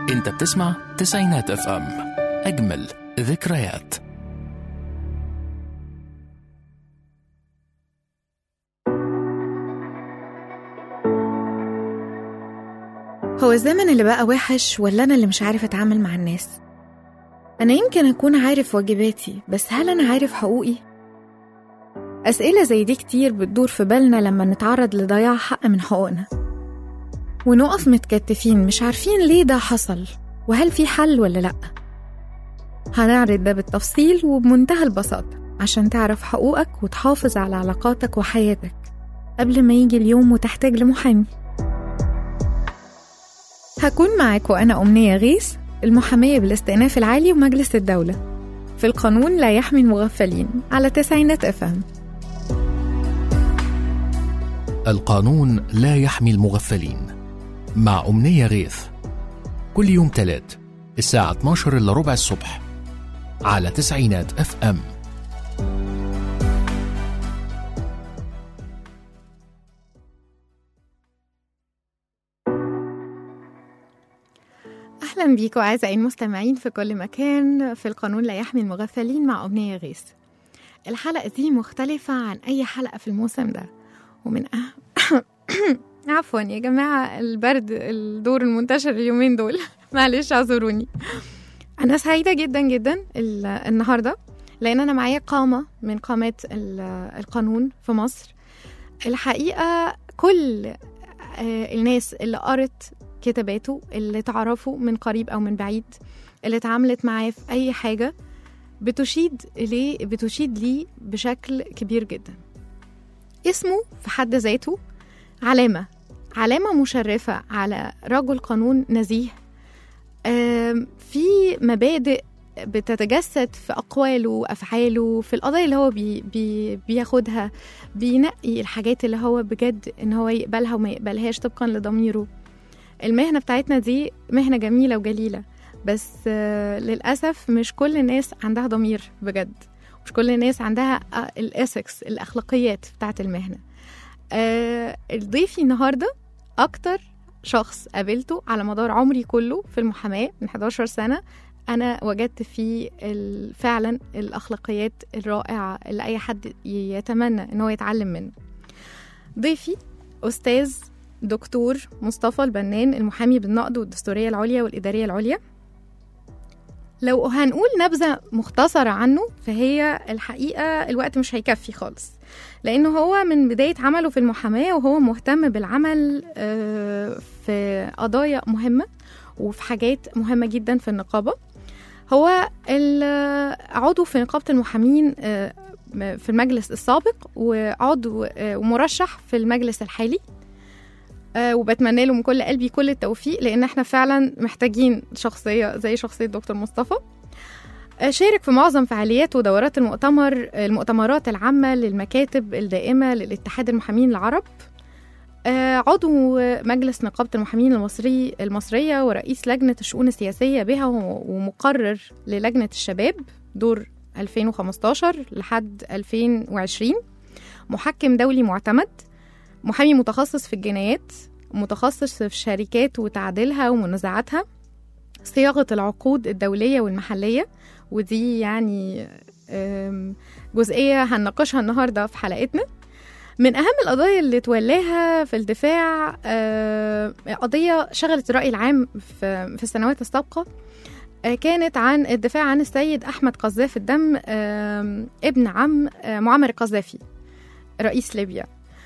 انت بتسمع تسعينات اف ام اجمل ذكريات هو الزمن اللي بقى وحش ولا أنا اللي مش عارف أتعامل مع الناس؟ أنا يمكن أكون عارف واجباتي بس هل أنا عارف حقوقي؟ أسئلة زي دي كتير بتدور في بالنا لما نتعرض لضياع حق من حقوقنا ونقف متكتفين مش عارفين ليه ده حصل وهل في حل ولا لأ هنعرض ده بالتفصيل وبمنتهى البساطة عشان تعرف حقوقك وتحافظ على علاقاتك وحياتك قبل ما يجي اليوم وتحتاج لمحامي هكون معاكم أنا أمنية غيث المحامية بالاستئناف العالي ومجلس الدولة في القانون لا يحمي المغفلين على تسعينات أفهم القانون لا يحمي المغفلين مع أمنية غيث كل يوم تلات الساعة 12 إلا ربع الصبح على تسعينات اف ام أهلا بيكم أعزائي المستمعين في كل مكان في القانون لا يحمي المغفلين مع أمنية غيث الحلقة دي مختلفة عن أي حلقة في الموسم ده ومن أه... عفوا يا جماعة البرد الدور المنتشر اليومين دول معلش اعذروني أنا سعيدة جدا جدا ال- النهاردة لأن أنا معايا قامة من قامات ال- القانون في مصر الحقيقة كل آه، الناس اللي قرت كتاباته اللي تعرفه من قريب أو من بعيد اللي اتعاملت معاه في أي حاجة بتشيد ليه بتشيد ليه بشكل كبير جدا اسمه في حد ذاته علامة علامة مشرفة على رجل قانون نزيه آم، في مبادئ بتتجسد في أقواله وأفعاله في القضايا اللي هو بي بي بياخدها بينقي الحاجات اللي هو بجد إن هو يقبلها وما يقبلهاش طبقا لضميره المهنة بتاعتنا دي مهنة جميلة وجليلة بس آه، للأسف مش كل الناس عندها ضمير بجد مش كل الناس عندها الاسكس الأخلاقيات بتاعت المهنة آه، ضيفي النهاردة أكتر شخص قابلته على مدار عمري كله في المحاماة من 11 سنة أنا وجدت فيه ال- فعلا الأخلاقيات الرائعة اللي أي حد يتمنى إن هو يتعلم منه ضيفي أستاذ دكتور مصطفى البنان المحامي بالنقد والدستورية العليا والإدارية العليا لو هنقول نبذة مختصرة عنه فهي الحقيقة الوقت مش هيكفي خالص لأنه هو من بداية عمله في المحاماة وهو مهتم بالعمل آه، في قضايا مهمة وفي حاجات مهمة جدا في النقابة هو ال- عضو في نقابة المحامين آه، في المجلس السابق وعضو آه، ومرشح في المجلس الحالي آه، وبتمنى له من كل قلبي كل التوفيق لان احنا فعلا محتاجين شخصيه زي شخصيه دكتور مصطفى آه، شارك في معظم فعاليات ودورات المؤتمر المؤتمرات العامة للمكاتب الدائمة للاتحاد المحامين العرب آه، عضو مجلس نقابة المحامين المصري المصرية ورئيس لجنة الشؤون السياسية بها ومقرر للجنة الشباب دور 2015 لحد 2020 محكم دولي معتمد محامي متخصص في الجنايات متخصص في الشركات وتعديلها ومنازعاتها صياغة العقود الدولية والمحلية ودي يعني أم، جزئية هنناقشها النهاردة في حلقتنا من أهم القضايا اللي تولاها في الدفاع أه، قضية شغلت الرأي العام في في السنوات السابقة أه، كانت عن الدفاع عن السيد أحمد قذاف الدم أم، ابن عم أه، معمر القذافي رئيس ليبيا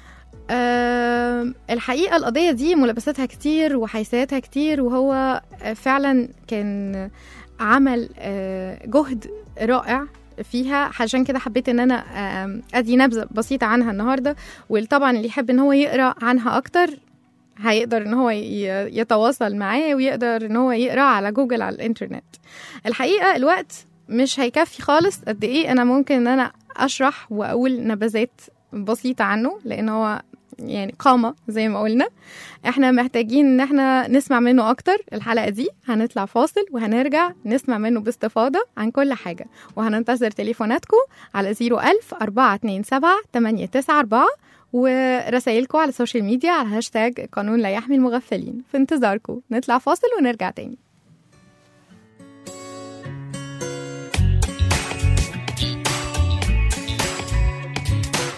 آم، الحقيقة القضية دي ملابساتها كتير وحيثياتها كتير وهو آه، فعلا كان عمل آه، جهد رائع فيها عشان كده حبيت ان انا آم، ادي نبذه بسيطه عنها النهارده وطبعا اللي يحب ان هو يقرا عنها اكتر هيقدر ان هو ي- يتواصل معاه ويقدر ان هو يقرا على جوجل على الانترنت الحقيقه الوقت مش هيكفي خالص قد ايه انا ممكن ان انا اشرح واقول نبذات بسيطه عنه لان هو يعني قامة زي ما قلنا احنا محتاجين ان احنا نسمع منه اكتر الحلقة دي هنطلع فاصل وهنرجع نسمع منه باستفاضة عن كل حاجة وهننتظر تليفوناتكم على 01000 427 894 ورسائلكم على السوشيال ميديا على هاشتاج قانون لا يحمي المغفلين في انتظاركم نطلع فاصل ونرجع تاني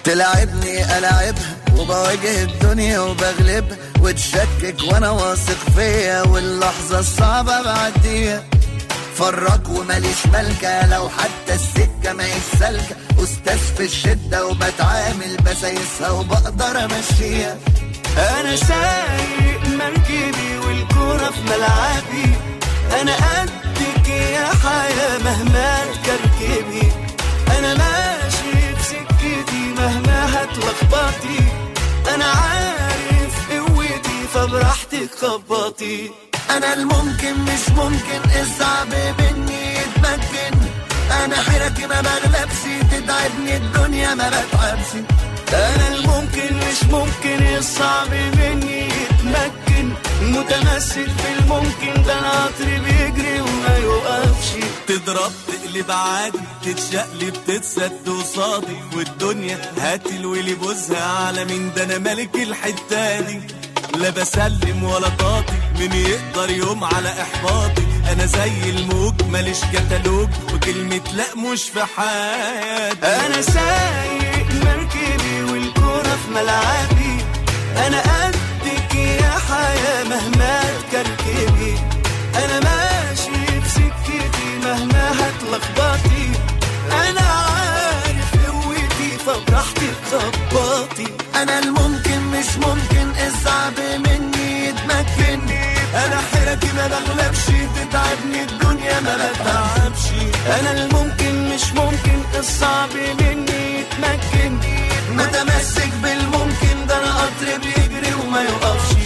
تلعبني ألعبها وبواجه الدنيا وبغلبها وتشكك وانا واثق فيا واللحظة الصعبة بعديها فرق وماليش ملكة لو حتى السكة ما سالكة أستاذ في الشدة وبتعامل بسايسها وبقدر أمشيها انا سايق مركبي والكرة في ملعبي انا قدك يا حياة مهما تكركبي انا ماشي بسكتي مهما هتلخبطي انا عارف قوتي فبراحتك خبطي أنا الممكن مش ممكن الصعب مني يتمكن أنا حيرتي ما بغلبش تتعبني الدنيا ما بتعبش انا الممكن مش ممكن الصعب مني يتمكن متمسك بالممكن ده القطر بيجري وما يوقفش تضرب تقلب عادي تتشقلب تتسد قصادي والدنيا هات الويلي بوزها على مين ده انا ملك الحته دي لا بسلم ولا طاطي مين يقدر يوم على احباطي انا زي الموج ماليش كتالوج وكلمة لا مش في حياتي انا سايق مركبي والكرة في ملعبي انا قدك يا حياة مهما تكركبي انا ماشي بسكتي مهما هتلخبطي انا عارف قوتي فبراحتك خبطي أنا الممكن مش ممكن الصعب مني يتمكن انا حيرتي ما بغلبش تتعبني الدنيا ما بتعبش انا الممكن مش ممكن الصعب مني يتمكن متمسك بالممكن ده انا قطر بيجري وما يوقفش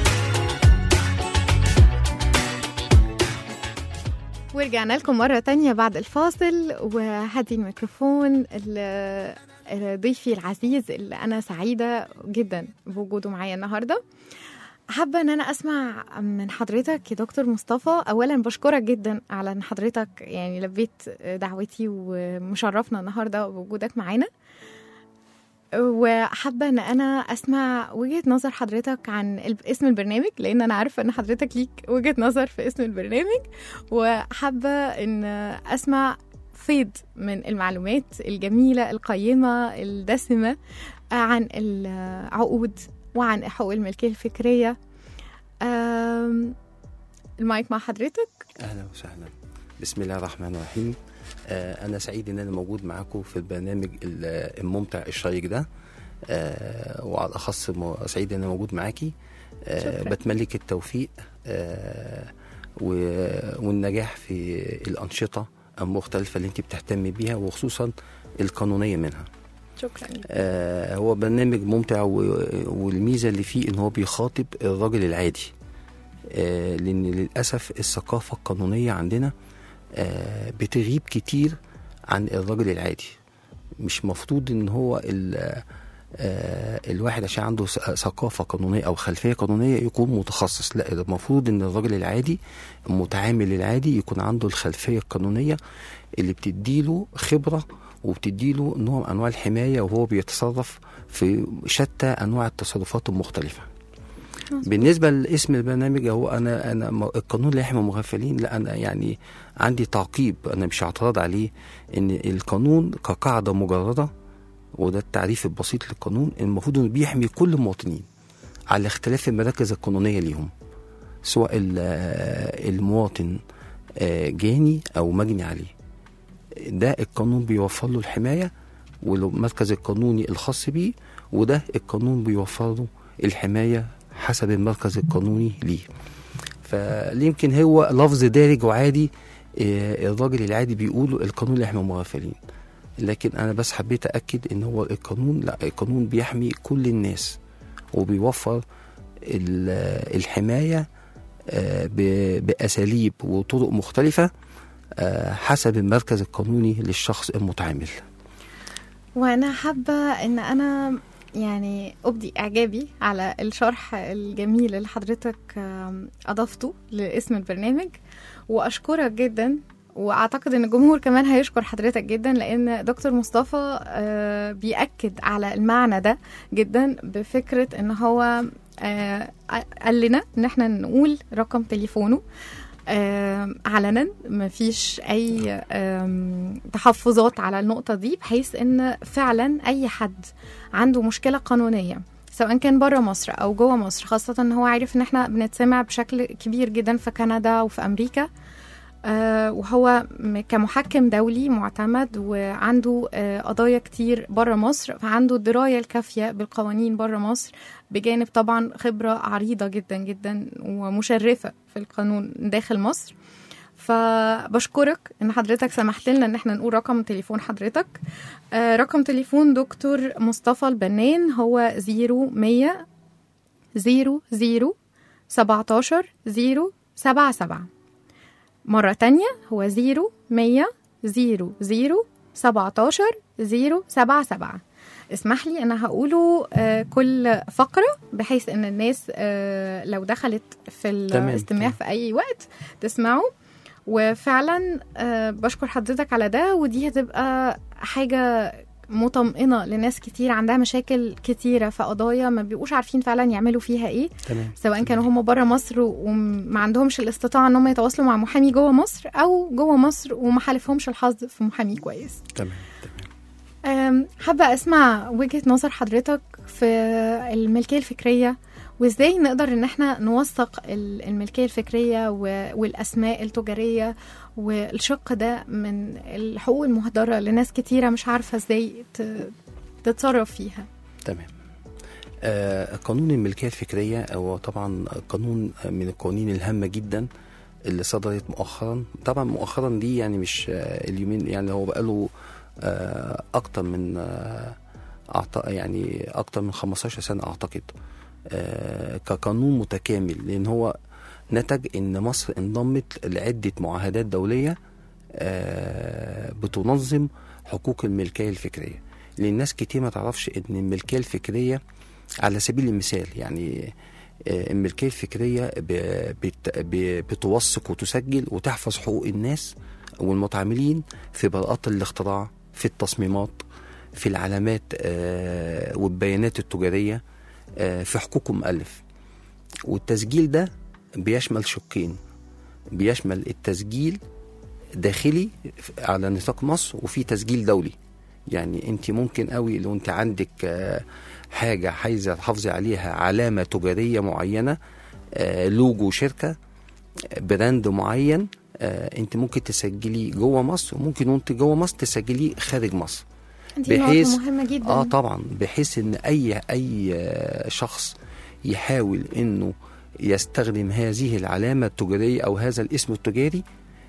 ورجعنا لكم مرة تانية بعد الفاصل وهدي الميكروفون ل- لضيفي العزيز اللي أنا سعيدة جدا بوجوده معايا النهاردة حابة إن أنا أسمع من حضرتك يا دكتور مصطفى أولا بشكرك جدا على إن حضرتك يعني لبيت دعوتي ومشرفنا النهاردة بوجودك معانا وحابة إن أنا أسمع وجهة نظر حضرتك عن ال- اسم البرنامج لأن أنا عارفة إن حضرتك ليك وجهة نظر في اسم البرنامج وحابة إن أسمع فيض من المعلومات الجميلة القيمة الدسمة عن العقود وعن حقوق الملكية الفكرية أم، المايك مع حضرتك اهلا وسهلا بسم الله الرحمن الرحيم آه انا سعيد ان انا موجود معاكم في البرنامج ال- الممتع الشيق ده آه وعلى الاخص مو- سعيد ان انا موجود معاكي آه شكراً. بتملك التوفيق آه و- والنجاح في الانشطه المختلفه اللي انت بتهتمي بيها وخصوصا القانونيه منها شكرا آه هو برنامج ممتع و- والميزه اللي فيه ان هو بيخاطب الراجل العادي آه لان للاسف الثقافه القانونيه عندنا آه بتغيب كتير عن الراجل العادي مش مفروض ان هو ال- آه الواحد عشان عنده ث- ثقافه قانونيه او خلفيه قانونيه يكون متخصص لا المفروض ان الراجل العادي المتعامل العادي يكون عنده الخلفيه القانونيه اللي بتديله خبره وبتديله نوع من انواع الحمايه وهو بيتصرف في شتى انواع التصرفات المختلفه بالنسبه لاسم البرنامج هو انا انا م- القانون لا يحمي المغفلين لا انا يعني عندي تعقيب انا مش اعتراض عليه ان القانون كقاعده مجرده وده التعريف البسيط للقانون المفروض انه بيحمي كل المواطنين على اختلاف المراكز القانونيه ليهم سواء ال- آه، المواطن آه، جاني او مجني عليه ده القانون بيوفر له الحمايه والمركز القانوني الخاص بيه وده القانون بيوفر له الحمايه حسب المركز القانوني ليه فيمكن هو لفظ دارج وعادي آه، الراجل العادي بيقوله القانون لا يحمي المغفلين لكن انا بس حبيت اكد ان هو القانون لا القانون بيحمي كل الناس وبيوفر ال- الحمايه آه، ب- باساليب وطرق مختلفه آه، حسب المركز القانوني للشخص المتعامل وانا حابه ان انا يعني ابدي اعجابي على الشرح الجميل اللي حضرتك آم، اضفته لاسم البرنامج واشكرك جدا واعتقد ان الجمهور كمان هيشكر حضرتك جدا لان دكتور مصطفى آه، بيأكد على المعنى ده جدا بفكره ان هو آه، قال لنا ان احنا نقول رقم تليفونه آم، علنا مفيش اي آم، تحفظات على النقطه دي بحيث ان فعلا اي حد عنده مشكله قانونيه سواء كان بره مصر او جوه مصر خاصه ان هو عارف ان احنا بنتسمع بشكل كبير جدا في كندا وفي امريكا آه، وهو م- كمحكم دولي معتمد وعنده آه، قضايا كتير بره مصر فعنده الدرايه الكافيه بالقوانين بره مصر بجانب طبعا خبره عريضه جدا جدا ومشرفه في القانون داخل مصر فبشكرك ان حضرتك سمحت لنا ان احنا نقول رقم تليفون حضرتك آه، رقم تليفون دكتور مصطفى البنان هو 0100 00 17 077 مرة تانية هو 0100 00 17 077 اسمح لي انا هقوله آه، كل فقرة بحيث ان الناس آه، لو دخلت في تمام، الاستماع تمام. في اي وقت تسمعه وفعلا آه، بشكر حضرتك على ده ودي هتبقى حاجة مطمئنة لناس كتير عندها مشاكل كتيرة في قضايا ما بيبقوش عارفين فعلا يعملوا فيها ايه تمام سواء كانوا هم بره مصر وما عندهمش الاستطاعة ان هم يتواصلوا مع محامي جوه مصر او جوه مصر وما حالفهمش الحظ في محامي كويس تمام أم، حابة اسمع وجهة نظر حضرتك في الملكية الفكرية وازاي نقدر ان احنا نوثق ال- الملكية الفكرية و- والاسماء التجارية والشق ده من الحقوق المهدرة لناس كتيرة مش عارفة ازاي ت- تتصرف فيها تمام آه قانون الملكيه الفكريه هو طبعا قانون من القوانين الهامه جدا اللي صدرت مؤخرا طبعا مؤخرا دي يعني مش آه اليومين يعني هو بقاله آه اكتر من آه أعط- يعني اكتر من 15 سنه اعتقد آه كقانون متكامل لان هو نتج ان مصر انضمت لعده معاهدات دوليه آه بتنظم حقوق الملكيه الفكريه لان ناس كتير ما تعرفش ان الملكيه الفكريه على سبيل المثال يعني آه، الملكيه الفكريه ب- بت- ب- بتوثق وتسجل وتحفظ حقوق الناس والمتعاملين في براءات الاختراع في التصميمات في العلامات آه، والبيانات التجاريه آه، في حقوق المؤلف والتسجيل ده بيشمل شقين بيشمل التسجيل داخلي على نطاق مصر وفي تسجيل دولي يعني انت ممكن قوي لو انت عندك آه، حاجه عايزه تحافظي عليها علامه تجاريه معينه آه، لوجو شركه آه، براند معين آه، انت ممكن تسجليه جوه مصر وممكن وانت جوه مصر تسجليه خارج مصر دي بحيث- نقطة مهمة جدا اه طبعا بحيث ان اي اي آه، شخص يحاول انه يستخدم هذه العلامه التجاريه او هذا الاسم التجاري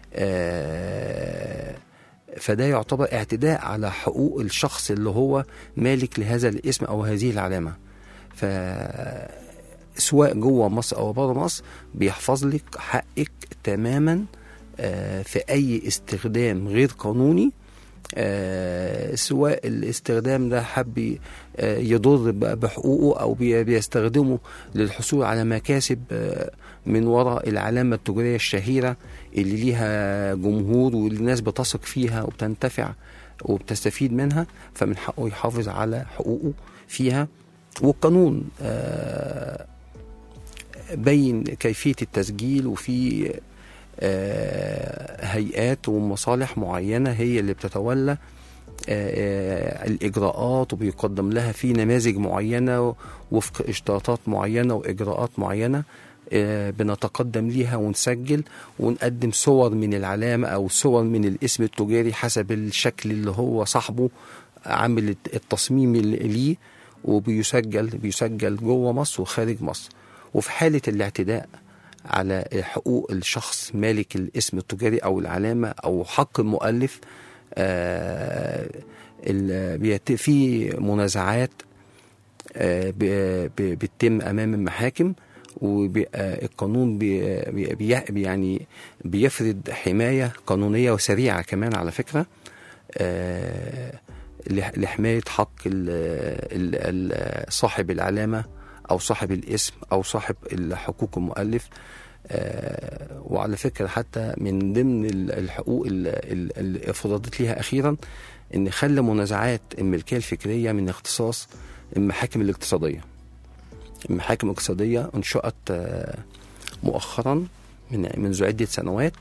آه، فده يعتبر اعتداء على حقوق الشخص اللي هو مالك لهذا الاسم او هذه العلامه ف سواء جوه مصر او بره مصر بيحفظ لك حقك تماما آه، في اي استخدام غير قانوني آه، سواء الاستخدام ده حب آه، يضر ب- بحقوقه او بي- بيستخدمه للحصول على مكاسب آه، من وراء العلامه التجاريه الشهيره اللي ليها جمهور واللي الناس بتثق فيها وبتنتفع وبتستفيد منها فمن حقه يحافظ على حقوقه فيها والقانون آه، بين كيفيه التسجيل وفي آه، هيئات ومصالح معينه هي اللي بتتولى آه، آه، الاجراءات وبيقدم لها في نماذج معينه وفق اشتراطات معينه واجراءات معينه آه، بنتقدم ليها ونسجل ونقدم صور من العلامه او صور من الاسم التجاري حسب الشكل اللي هو صاحبه عامل التصميم اللي ليه وبيسجل بيسجل جوه مصر وخارج مصر وفي حاله الاعتداء على حقوق الشخص مالك الاسم التجاري او العلامه او حق المؤلف آه، ال- بيت- في منازعات آه، ب- ب- بتتم امام المحاكم وبيبقى القانون بي بي بي- يعني بيفرض حمايه قانونيه وسريعه كمان على فكره آه، لح- لحمايه حق ال- ال- ال- صاحب العلامه او صاحب الاسم او صاحب حقوق المؤلف آه، وعلى فكره حتى من ضمن ال- الحقوق ال- ال- اللي افرضت ليها اخيرا ان خلى منازعات الملكيه الفكريه من اختصاص المحاكم الاقتصاديه المحاكم الاقتصاديه انشئت آه، مؤخرا من منذ عدة سنوات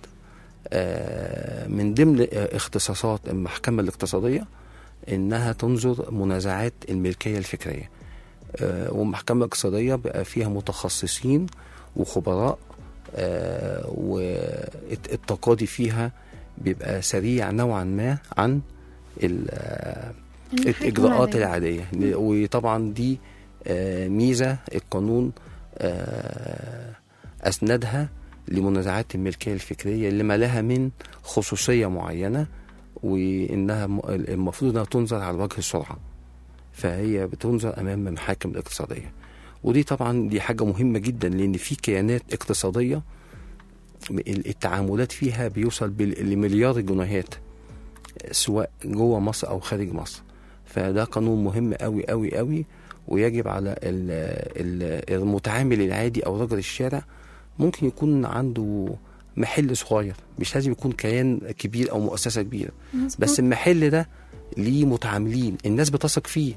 آه، من ضمن آه، اختصاصات المحكمة الاقتصادية إنها تنظر منازعات الملكية الفكرية آه، والمحكمة الاقتصادية بقى فيها متخصصين وخبراء آه، والتقاضي فيها بيبقى سريع نوعا ما عن ال- آه، الإجراءات العادية وطبعا دي آه، ميزة القانون آه، أسندها لمنازعات الملكية الفكرية اللي ما لها من خصوصية معينة وإنها م- المفروض إنها تنظر على وجه السرعة فهي بتنظر أمام المحاكم الاقتصادية ودي طبعا دي حاجة مهمة جدا لأن في كيانات اقتصادية التعاملات فيها بيوصل بال- لمليار جنيهات سواء جوه مصر أو خارج مصر فده قانون مهم قوي قوي قوي ويجب على ال- ال- المتعامل العادي او رجل الشارع ممكن يكون عنده محل صغير مش لازم يكون كيان كبير او مؤسسه كبيره بس المحل ده ليه متعاملين الناس بتثق فيه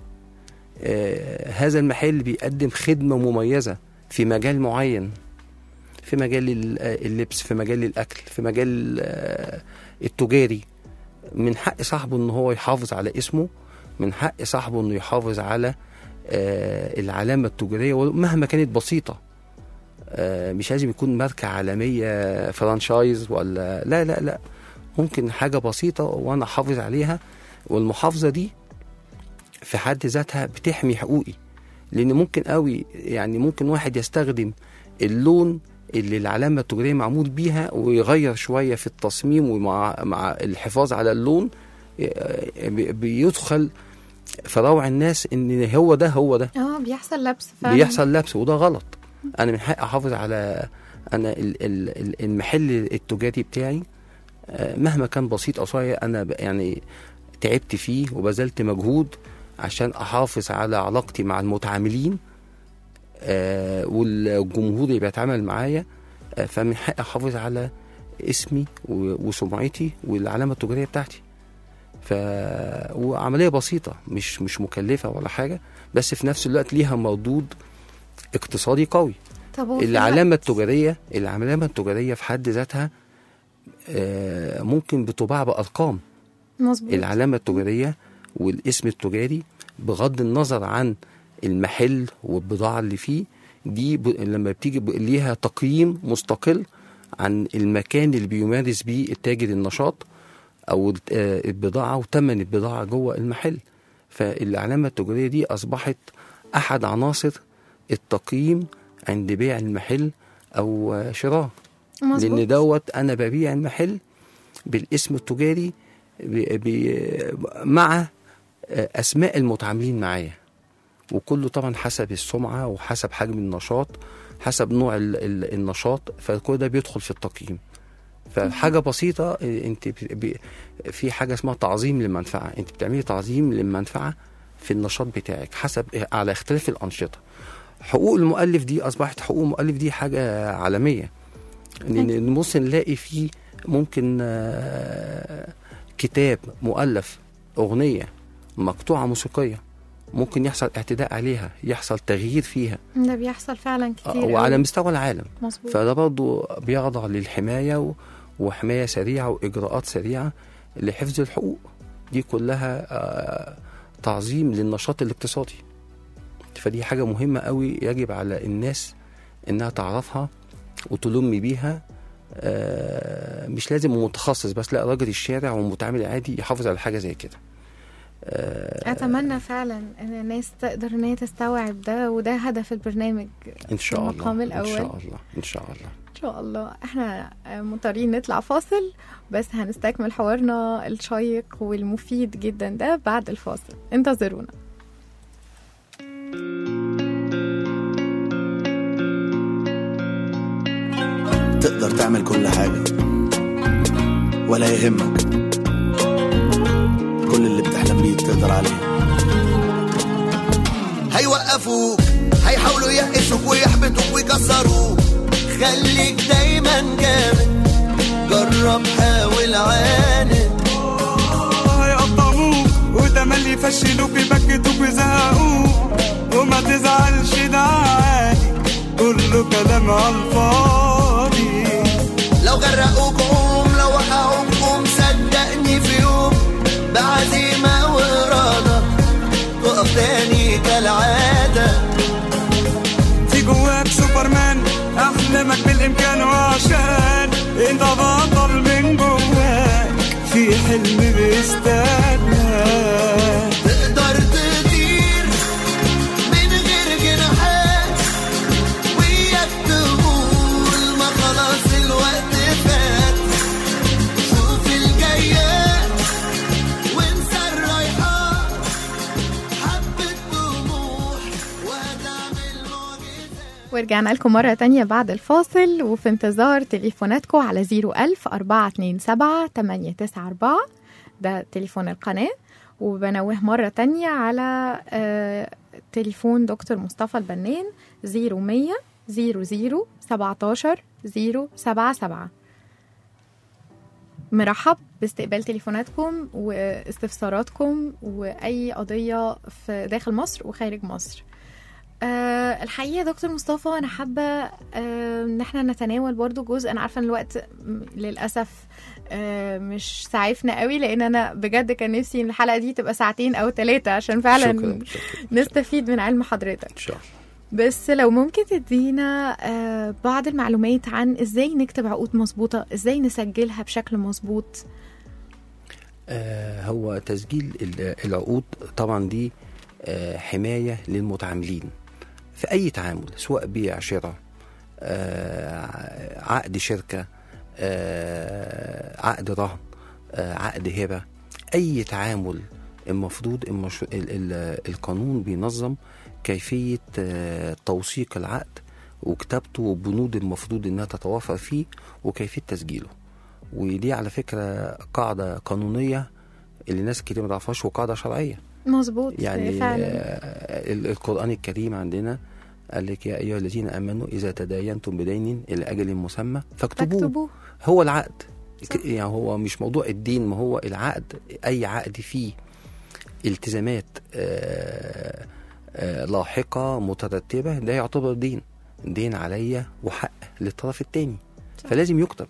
آه هذا المحل بيقدم خدمه مميزه في مجال معين في مجال ال- آه، اللبس في مجال الاكل في مجال آه، التجاري من حق صاحبه ان هو يحافظ على اسمه من حق صاحبه انه يحافظ على آه، العلامه التجاريه ومهما كانت بسيطه آه، مش لازم يكون ماركه عالميه فرانشايز ولا لا لا لا ممكن حاجه بسيطه وانا احافظ عليها والمحافظه دي في حد ذاتها بتحمي حقوقي لان ممكن قوي يعني ممكن واحد يستخدم اللون اللي العلامه التجاريه معمول بيها ويغير شويه في التصميم ومع مع الحفاظ على اللون آه، بي- بيدخل في روع الناس ان هو ده هو ده اه بيحصل لبس فعلا بيحصل لبس وده غلط انا من حقي احافظ على انا ال- ال- ال- المحل التجاري بتاعي آه، مهما كان بسيط او صغير انا ب- يعني تعبت فيه وبذلت مجهود عشان احافظ على علاقتي مع المتعاملين آه، والجمهور اللي بيتعامل معايا آه، فمن حقي احافظ على اسمي و- وسمعتي والعلامه التجاريه بتاعتي ف وعمليه بسيطه مش مش مكلفه ولا حاجه بس في نفس الوقت ليها مردود اقتصادي قوي طب هو في العلامه التجاريه العلامه التجاريه في حد ذاتها آه، ممكن بتباع بارقام مظبوط العلامه التجاريه والاسم التجاري بغض النظر عن المحل والبضاعه اللي فيه دي ب... لما بتيجي ب... ليها تقييم مستقل عن المكان اللي بيمارس بيه التاجر النشاط او الت- آه، البضاعه وثمن البضاعه جوه المحل فالعلامه التجاريه دي اصبحت احد عناصر التقييم عند بيع المحل او آه، شراء مظبوط لان دوت انا ببيع المحل بالاسم التجاري ب... ب... مع آه، اسماء المتعاملين معايا وكله طبعا حسب السمعه وحسب حجم النشاط حسب نوع ال... ال... النشاط فكل ده بيدخل في التقييم فحاجه بسيطه آه، انت ب... ب... في حاجه اسمها تعظيم للمنفعه انت بتعملي تعظيم للمنفعه في النشاط بتاعك حسب على اختلاف الانشطه حقوق المؤلف دي اصبحت حقوق المؤلف دي حاجه عالميه لان نبص نلاقي فيه ممكن آه، كتاب مؤلف اغنيه مقطوعه موسيقيه ممكن يحصل اعتداء عليها يحصل تغيير فيها ده بيحصل فعلا كتير وعلى قوي. مستوى العالم مظبوط فده برضه بيخضع للحمايه و- وحمايه سريعه واجراءات سريعه لحفظ الحقوق دي كلها آه، تعظيم للنشاط الاقتصادي فدي حاجه مهمه قوي يجب على الناس انها تعرفها وتلم بيها آه، مش لازم متخصص بس لا راجل الشارع والمتعامل العادي يحافظ على حاجه زي كده آه، اتمنى فعلا ان الناس تقدر ان هي تستوعب ده وده هدف البرنامج ان شاء الله المقام ان الأول. شاء الله ان شاء الله ان شاء الله احنا مضطرين نطلع فاصل بس هنستكمل حوارنا الشيق والمفيد جدا ده بعد الفاصل انتظرونا تقدر تعمل كل حاجة ولا يهمك كل اللي بتحلم بيه تقدر عليه هيوقفوك هيحاولوا يقشوك ويحبطوك ويكسروك خليك دايما جامد جرب حاول عاند هيقطعوك وتملي يفشلوك يبكتوك ويزهقوك وما تزعلش ده عادي كله كلام على الفاضي غرقوك قوم لو وقعوك قوم صدقني في يوم بعزيمة وإرادة تقف تاني كالعادة في جواك سوبرمان احلامك بالامكان وعشان انت بطل من جواك في حلم بيستناك تقدر تطير من غير جناحات وياك تقول ما خلاص الوقت فات شوف الجايات وانسى الرايحات حبة طموح وهتعمل معجزات ورجعنا لكم مرة تانية بعد الفاصل وفي انتظار تليفوناتكم على 01000 427 894 ده تليفون القناة وبنوه مرة تانية على آه تليفون دكتور مصطفى البنان 0100 00 17 077 مرحب باستقبال تليفوناتكم واستفساراتكم وأي قضية في داخل مصر وخارج مصر أه الحقيقه يا دكتور مصطفى انا حابه أه ان احنا نتناول برضو جزء انا عارفه ان الوقت م- للاسف أه مش سعيفنا قوي لان انا بجد كان نفسي ان الحلقه دي تبقى ساعتين او ثلاثه عشان فعلا شكرا شكرا نستفيد من علم حضرتك ان شاء الله بس لو ممكن تدينا آه، بعض المعلومات عن ازاي نكتب عقود مظبوطه ازاي نسجلها بشكل مظبوط آه، هو تسجيل ال- العقود طبعا دي آه، حماية للمتعاملين في أي تعامل سواء بيع شراء آه، عقد شركة آه، عقد رهن آه، عقد هبة أي تعامل المفروض المش... ال... ال... القانون بينظم كيفية آه، توثيق العقد وكتابته والبنود المفروض انها تتوافر فيه وكيفية تسجيله ودي على فكرة قاعدة قانونية اللي ناس كتير ما تعرفهاش وقاعدة شرعية مظبوط يعني فعلا آه، ال- القرآن الكريم عندنا قال لك يا أيها الذين آمنوا إذا تداينتم بدين إلى أجل مسمى فاكتبوه تكتبوه هو العقد صح. ك- يعني هو مش موضوع الدين ما هو العقد أي عقد فيه التزامات آه، آه، لاحقة مترتبة ده يعتبر دين دين عليا وحق للطرف التاني صح. فلازم يكتب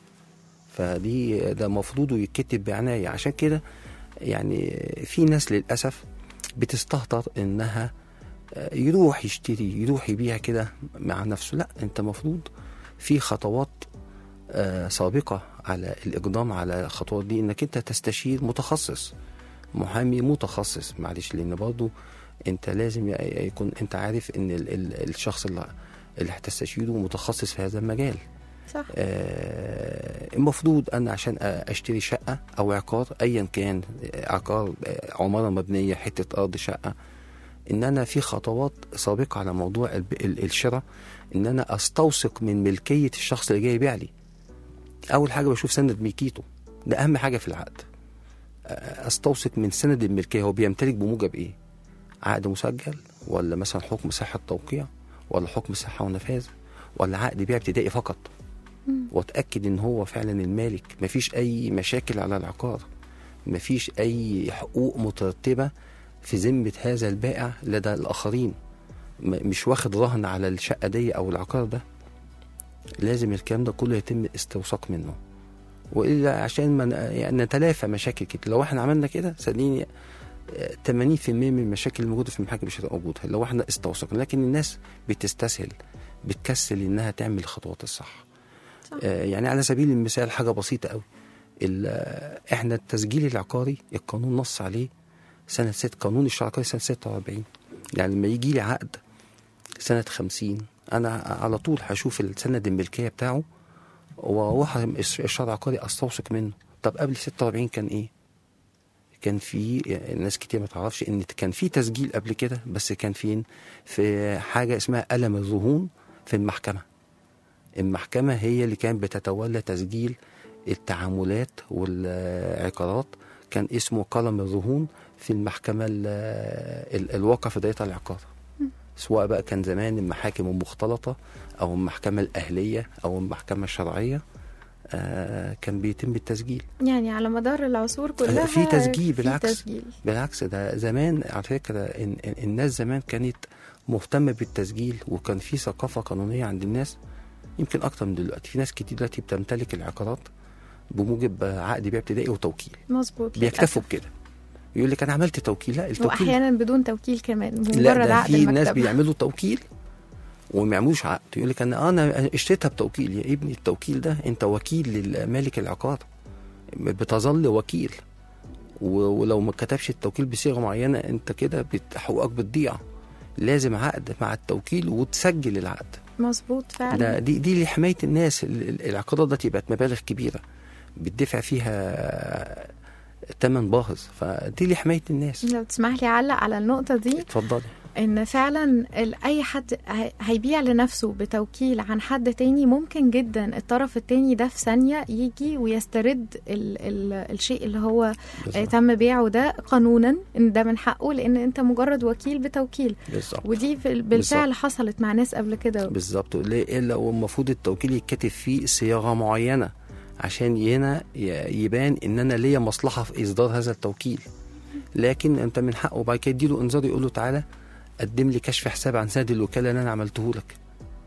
فدي ده مفروض يتكتب بعناية عشان كده يعني في ناس للأسف بتستهتر إنها آه، يروح يشتري يروح يبيع كده مع نفسه لا أنت مفروض في خطوات آه، سابقة على الإقدام على الخطوات دي إنك أنت تستشير متخصص محامي متخصص معلش لأن برضه أنت لازم ي- يكون أنت عارف إن ال- ال- الشخص اللي اللي هتستشيره متخصص في هذا المجال صح آه، المفروض انا عشان اشتري شقه او عقار ايا كان عقار آه، عماره مبنيه حته ارض شقه ان انا في خطوات سابقه على موضوع الب- ال- الشراء ان انا استوثق من ملكيه الشخص اللي جاي يبيع لي اول حاجه بشوف سند ملكيته ده اهم حاجه في العقد آه، استوثق من سند الملكيه هو بيمتلك بموجب ايه عقد مسجل ولا مثلا حكم صحه توقيع ولا حكم صحه ونفاذ ولا عقد بيع ابتدائي فقط واتاكد ان هو فعلا المالك مفيش اي مشاكل على العقار مفيش اي حقوق مترتبه في ذمه هذا البائع لدى الاخرين م- مش واخد رهن على الشقه دي او العقار ده لازم الكلام ده كله يتم استوثاق منه والا عشان ما ن- يعني نتلافى مشاكل كده لو احنا عملنا كده صدقيني آه، 80% من المشاكل الموجوده في المحاكم مش هتبقى موجوده لو احنا استوثقنا لكن الناس بتستسهل بتكسل انها تعمل الخطوات الصح صح. آه، يعني على سبيل المثال حاجه بسيطه قوي ال- آه، احنا التسجيل العقاري القانون نص عليه سنه ست قانون الشرع العقاري سنه 46 يعني لما يجي لي عقد سنه 50 انا على طول هشوف السند الملكيه بتاعه واروح الشرع العقاري استوثق منه طب قبل 46 كان ايه؟ كان في يعني ناس كتير ما تعرفش ان كان في تسجيل قبل كده بس كان فين؟ في حاجه اسمها قلم الرهون في المحكمه. المحكمه هي اللي كانت بتتولى تسجيل التعاملات والعقارات كان اسمه قلم الرهون في المحكمه ال- ال- الواقع في دائره العقار. سواء بقى كان زمان المحاكم المختلطه او المحكمه الاهليه او المحكمه الشرعيه آه كان بيتم التسجيل يعني على مدار العصور كلها في تسجيل في بالعكس. تسجيل بالعكس ده زمان على فكرة إن إن الناس زمان كانت مهتمة بالتسجيل وكان في ثقافة قانونية عند الناس يمكن اكتر من دلوقتي في ناس كتير دلوقتي بتمتلك العقارات بموجب عقد بيع ابتدائي وتوكيل مظبوط بيكتفوا للأسف. بكده يقول لك انا عملت توكيل لا التوكيل واحيانا بدون توكيل كمان مجرد لا ده عقد في ناس المكتب بيعملوا توكيل وما يعملوش عقد يقول لك انا انا اشتريتها بتوكيل يا ابني التوكيل ده انت وكيل لمالك العقار بتظل وكيل و- ولو ما كتبش التوكيل بصيغه معينه انت كده بت- حقوقك بتضيع لازم عقد مع التوكيل وتسجل العقد مظبوط فعلا ده دي دي لحمايه الناس ال- ال- العقارات دي بقت مبالغ كبيره بتدفع فيها تمن باهظ فدي لحمايه الناس لو تسمح لي اعلق على النقطه دي اتفضلي ان فعلا ال- اي حد هي- هيبيع لنفسه بتوكيل عن حد تاني ممكن جدا الطرف التاني ده في ثانيه يجي ويسترد ال ال الشيء اللي هو آه، بالظبط. تم بيعه ده قانونا ان ده من حقه لان انت مجرد وكيل بتوكيل بالظبط ودي في- بالفعل حصلت مع ناس قبل كده بالظبط ليه الا والمفروض التوكيل يتكتب فيه صياغه معينه عشان هنا ي- يبان ان انا ليا مصلحه في اصدار هذا التوكيل لكن انت من حقه بعد كده يديله انذار يقول له تعالى قدم لي كشف حساب عن سند الوكاله اللي انا عملته لك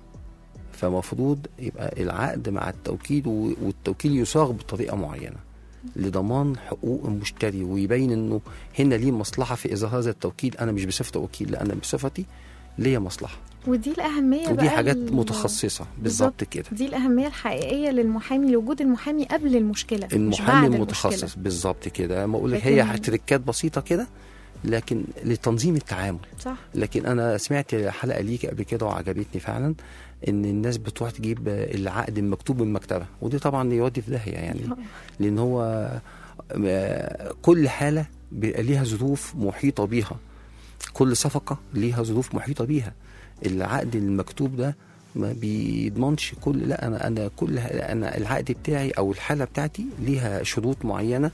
فمفروض يبقى العقد مع التوكيل و- والتوكيل يصاغ بطريقه معينه لضمان حقوق المشتري ويبين انه هنا ليه مصلحه في اصدار هذا التوكيل انا مش بصفتي وكيل لا انا بصفتي ليا مصلحه ودي الاهميه بقى ودي حاجات ال- متخصصه بالظبط كده دي الاهميه الحقيقيه للمحامي لوجود المحامي قبل المشكله مش المحامي بعد المتخصص المشكلة. بالظبط كده ما اقول لك لكن- هي تريكات بسيطه كده لكن لتنظيم التعامل صح لكن انا سمعت حلقه ليك قبل كده وعجبتني فعلا ان الناس بتروح تجيب العقد المكتوب من المكتبه ودي طبعا يودي في داهيه يعني لان هو آه، كل حاله بيبقى ليها ظروف محيطه بيها كل صفقه ليها ظروف محيطه بيها العقد المكتوب ده ما بيضمنش كل لا انا انا كل انا العقد بتاعي او الحاله بتاعتي ليها شروط معينه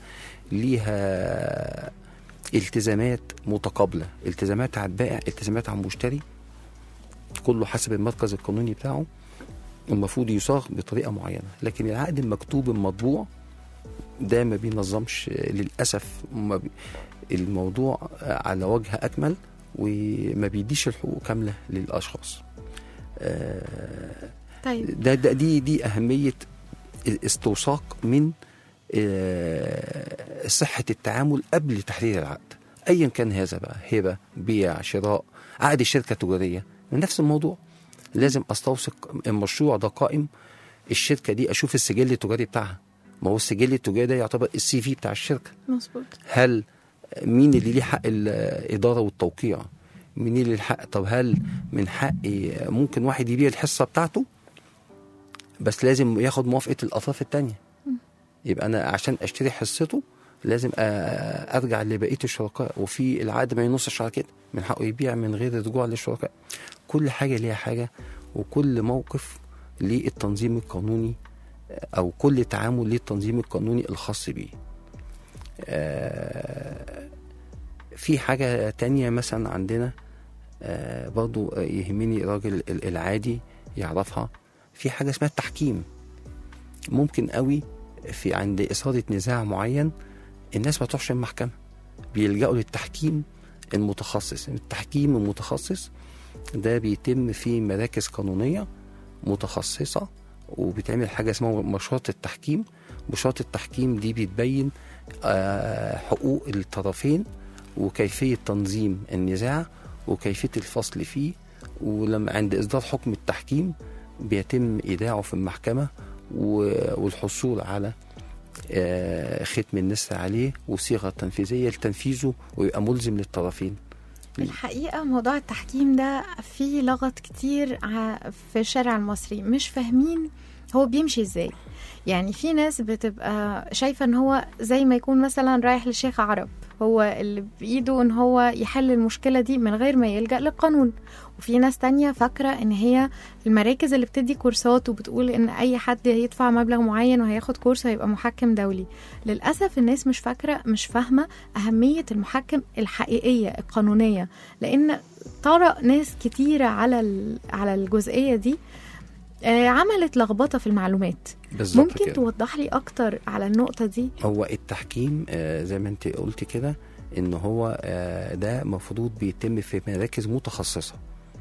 ليها التزامات متقابله التزامات على البائع التزامات على المشتري كله حسب المركز القانوني بتاعه المفروض يصاغ بطريقه معينه لكن العقد المكتوب المطبوع ده ما بينظمش للاسف ما بي الموضوع على وجه اكمل وما بيديش الحقوق كامله للاشخاص آه، طيب ده, ده دي دي اهميه استوثاق من آه، صحه التعامل قبل تحرير العقد ايا كان هذا بقى هبه بيع شراء عقد شركه تجاريه نفس الموضوع لازم استوثق المشروع ده قائم الشركه دي اشوف السجل التجاري بتاعها ما هو السجل التجاري ده يعتبر السي في بتاع الشركه مظبوط هل مين اللي ليه حق الاداره والتوقيع مين اللي ليه الحق طب هل من حق ممكن واحد يبيع الحصه بتاعته بس لازم ياخد موافقه الاطراف التانية يبقى انا عشان اشتري حصته لازم أ- ارجع لبقيه الشركاء وفي العقد ما ينصش على كده من حقه يبيع من غير الرجوع للشركاء كل حاجه ليها حاجه وكل موقف ليه التنظيم القانوني او كل تعامل ليه التنظيم القانوني الخاص بيه آه، في حاجة تانية مثلا عندنا آه، برضو يهمني الراجل ال- العادي يعرفها في حاجة اسمها التحكيم ممكن قوي في عند إثارة نزاع معين الناس ما تروحش المحكمة بيلجأوا للتحكيم المتخصص التحكيم المتخصص ده بيتم في مراكز قانونية متخصصة وبتعمل حاجة اسمها مشروط التحكيم مشروط التحكيم دي بتبين آه، حقوق الطرفين وكيفية تنظيم النزاع وكيفية الفصل فيه ولما عند إصدار حكم التحكيم بيتم إيداعه في المحكمة و- والحصول على آه، ختم النسر عليه وصيغة تنفيذية لتنفيذه ويبقى ملزم للطرفين الحقيقة موضوع التحكيم ده فيه لغط كتير ع- في الشارع المصري مش فاهمين هو بيمشي ازاي يعني في ناس بتبقى شايفة ان هو زي ما يكون مثلا رايح لشيخ عرب هو اللي بإيده ان هو يحل المشكلة دي من غير ما يلجأ للقانون وفي ناس تانية فاكرة ان هي المراكز اللي بتدي كورسات وبتقول ان اي حد هيدفع مبلغ معين وهياخد كورس هيبقى محكم دولي للأسف الناس مش فاكرة مش فاهمة أهمية المحكم الحقيقية القانونية لأن طرق ناس كتيرة على ال- على الجزئية دي آه، عملت لخبطة في المعلومات بالظبط ممكن كده. توضح لي أكتر على النقطة دي هو التحكيم آه، زي ما انت قلت كده ان هو آه، ده مفروض بيتم في مراكز متخصصه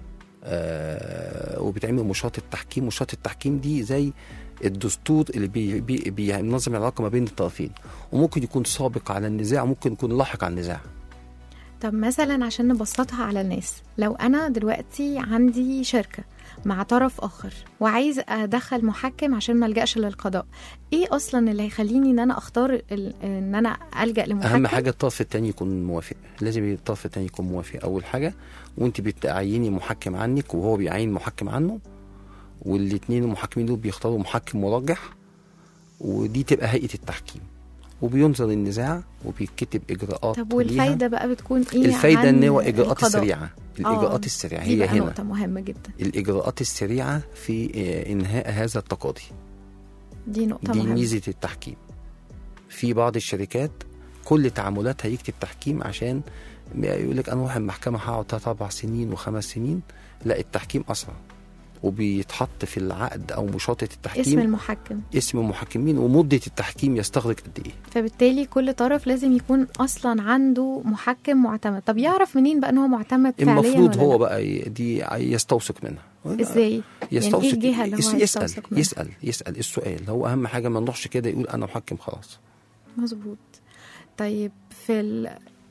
آه وبتعمل مشاط التحكيم مشاط التحكيم دي زي الدستور اللي بي بي بينظم العلاقه ما بين الطرفين وممكن يكون سابق على النزاع وممكن يكون لاحق على النزاع طب مثلا عشان نبسطها على الناس لو انا دلوقتي عندي شركه مع طرف اخر وعايز ادخل محكم عشان ما الجاش للقضاء ايه اصلا اللي هيخليني ان انا اختار ال- ان انا الجا لمحكم اهم حاجه الطرف الثاني يكون موافق لازم الطرف الثاني يكون موافق اول حاجه وانت بتعيني محكم عنك وهو بيعين محكم عنه والاثنين المحكمين دول بيختاروا محكم مرجح ودي تبقى هيئه التحكيم وبينظر النزاع وبيتكتب اجراءات طب ليها. والفايده بقى بتكون ايه الفايده عن ان هو اجراءات القضاء؟ السريعه الاجراءات آه، السريعه دي هي بقى هنا نقطه مهمه جدا الاجراءات السريعه في آه، انهاء هذا التقاضي دي نقطه دي مهمه ميزه التحكيم في بعض الشركات كل تعاملاتها يكتب تحكيم عشان يقول لك انا رايح المحكمه هقعد ثلاث اربع سنين وخمس سنين لا التحكيم اسرع وبيتحط في العقد او مشاطه التحكيم اسم المحكم اسم المحكمين ومده التحكيم يستغرق قد ايه فبالتالي كل طرف لازم يكون اصلا عنده محكم معتمد طب يعرف منين بقى ان هو معتمد فعليا المفروض ولا هو لا؟ بقى ي- دي يستوثق منها ازاي يستوثق يعني ايه الجهه اللي هو يس- يسال هيستوثق منها؟ يسال يسال السؤال هو اهم حاجه ما نروحش كده يقول انا محكم خلاص مظبوط طيب في ال...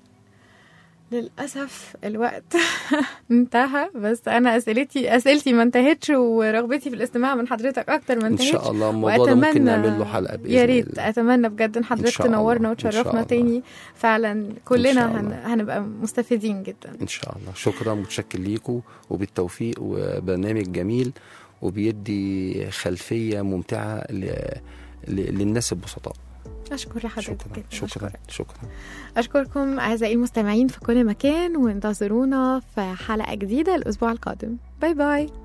للأسف الوقت انتهى بس أنا أسئلتي أسئلتي ما انتهتش ورغبتي في الاستماع من حضرتك أكتر ما ان انتهتش شاء الله الموضوع ده ممكن نعمل له حلقه باذن يا ريت الله اتمنى بجد ان حضرتك شاء الله، تنورنا إن شاء وتشرفنا الله. تاني فعلا كلنا شاء هن... الله. هنبقى مستفيدين جدا ان شاء الله شكرا متشكر ليكم وبالتوفيق وبرنامج جميل وبيدي خلفيه ممتعه ل... ل... للناس البسطاء اشكر حضرتك شكرا جدا شكرا أشكرك. شكرا اشكركم اعزائي المستمعين في كل مكان وانتظرونا في حلقه جديده الاسبوع القادم باي باي